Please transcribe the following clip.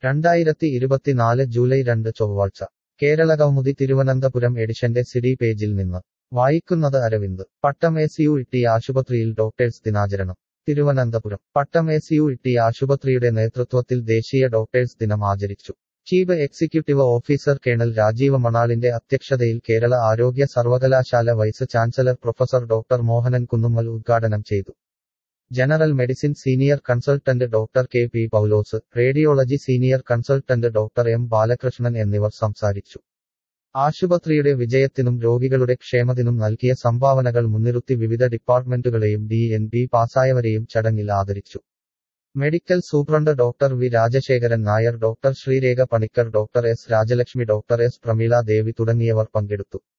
രണ്ടായിരത്തി ഇരുപത്തിനാല് ജൂലൈ രണ്ട് ചൊവ്വാഴ്ച കേരളകൗമുദി തിരുവനന്തപുരം എഡിഷന്റെ സിഡി പേജിൽ നിന്ന് വായിക്കുന്നത് അരവിന്ദ് പട്ടമേസിയു ഇട്ടി ആശുപത്രിയിൽ ഡോക്ടേഴ്സ് ദിനാചരണം തിരുവനന്തപുരം പട്ടമേസിയു ഇട്ടി ആശുപത്രിയുടെ നേതൃത്വത്തിൽ ദേശീയ ഡോക്ടേഴ്സ് ദിനം ആചരിച്ചു chief executive officer colonel Rajeeva മണാളിന്റെ അധ്യക്ഷതയിൽ കേരള ആരോഗ്യ സർവകലാശാല vice chancellor professor doctor Mohanan Kunnummal ഉദ്ഘാടനം ചെയ്തു general medicine senior consultant doctor K P Paulose radiology senior consultant doctor M Balakrishnan എന്നിവർ സംസാരിച്ചു ആശുപത്രിയുടെ വിജയത്തിനും രോഗികളുടെ ക്ഷേമത്തിനും നൽകിയ സംഭാവനകൾ മുൻനിർത്തി വിവിധ ഡിപ്പാർട്ട്മെന്റുകളെയും ഡി എൻ ബി പാസായവരെയും ചടങ്ങിൽ ആദരിച്ചു medical superintendent doctor V Rajasekharan Nair doctor Sreerekha Panicker doctor S Rajalakshmi doctor S Prameela Devi തുടങ്ങിയവർ പങ്കെടുത്തു